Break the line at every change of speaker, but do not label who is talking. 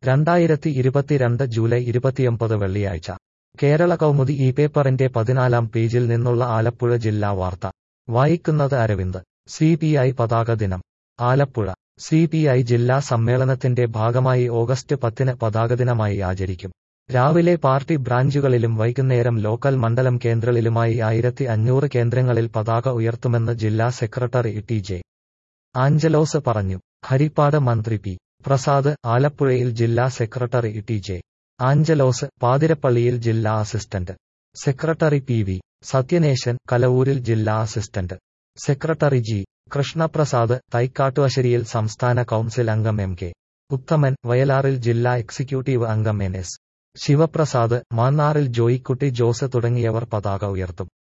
രണ്ടായിരത്തി ഇരുപത്തിരണ്ട് ജൂലൈ ഇരുപത്തിയൊമ്പത് വെള്ളിയാഴ്ച കേരള കൗമുദി ഈ പേപ്പറിന്റെ പതിനാലാം പേജിൽ നിന്നുള്ള ആലപ്പുഴ ജില്ലാ വാർത്ത വായിക്കുന്നത് അരവിന്ദ് സി പി ഐ പതാക ദിനം ആലപ്പുഴ സി പി ഐ ജില്ലാ സമ്മേളനത്തിന്റെ ഭാഗമായി ഓഗസ്റ്റ് പത്തിന് പതാക ദിനമായി ആചരിക്കും രാവിലെ പാർട്ടി ബ്രാഞ്ചുകളിലും വൈകുന്നേരം ലോക്കൽ മണ്ഡലം കേന്ദ്രങ്ങളിലുമായി ആയിരത്തി അഞ്ഞൂറ് കേന്ദ്രങ്ങളിൽ പതാക ഉയർത്തുമെന്ന് ജില്ലാ സെക്രട്ടറി ടി ജെ ആഞ്ചലോസ് പറഞ്ഞു ഹരിപ്പാട് മന്ത്രി പി പ്രസാദ് ആലപ്പുഴയിൽ ജില്ലാ സെക്രട്ടറി ടി ജെ ആഞ്ചലോസ് പാതിരപ്പള്ളിയിൽ ജില്ലാ assistant secretary P V Sathyaneshan കലവൂരിൽ ജില്ലാ അസിസ്റ്റന്റ് സെക്രട്ടറി ജി കൃഷ്ണപ്രസാദ് തൈക്കാട്ടുവശ്ശേരിയിൽ സംസ്ഥാന കൗൺസിൽ അംഗം എം കെ ഉത്തമൻ വയലാറിൽ ജില്ലാ എക്സിക്യൂട്ടീവ് അംഗം എൻ എസ് ശിവപ്രസാദ് മാന്നാറിൽ ജോയിക്കുട്ടി ജോസ് തുടങ്ങിയവർ പതാക ഉയർത്തും